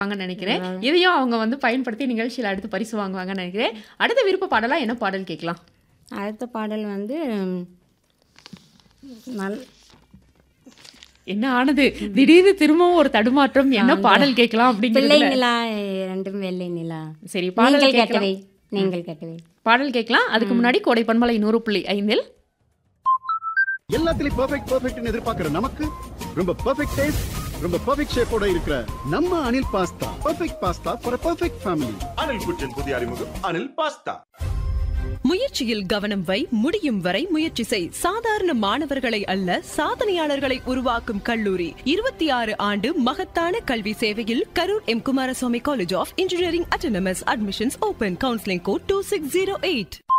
வாங்கன்னு நினைக்கிறேன் இதையும் அவங்க வந்து பயன்படுத்தி நிகழ்ச்சியில் அடுத்து பரிசு வாங்குவாங்கன்னு நினைக்கிறேன் அடுத்த விருப்ப பாடலா என்ன பாடல் கேட்கலாம் அடுத்த பாடல் வந்து ம், நல் என்ன ஆனது திடீர்னு திரும்பவும் ஒரு தடுமாற்றம் என்ன பாடல் கேட்கலாம் பிள்ளை அப்படிங்கிறது நிலா ரெண்டும் வெள்ளை நிலா சரி பாடல் நீங்கள் கேட்கலாம் கேட்டவை நீங்கள் கேட்டவை பாடல் கேட்கலாம் அதுக்கு முன்னாடி கோடை பண்பலை நூறு புள்ளி ஐந்தில் எல்லாத்துலயும் பெர்ஃபெக்ட் பெர்ஃபெக்ட்னு எதிர்பார்க்கிற நமக்கு ரொம்ப பெர்ஃபெக்ட் டேஸ்ட் ரொம்ப பெர்ஃபெக்ட் ஷேப்போட இருக்கிற நம்ம Anil pasta perfect pasta for perfect family Anil kitchen புதிய அறிமுகம் அனில் பாஸ்தா முயற்சியில் கவனம் வை முடியும் வரை முயற்சி செய் சாதாரண மாணவர்களை அல்ல சாதனையாளர்களை உருவாக்கும் கல்லூரி இருபத்தி ஆறு ஆண்டு மகத்தான கல்வி சேவையில் Karur M Kumaraswamy college of engineering autonomous admissions open counselling code two six zero eight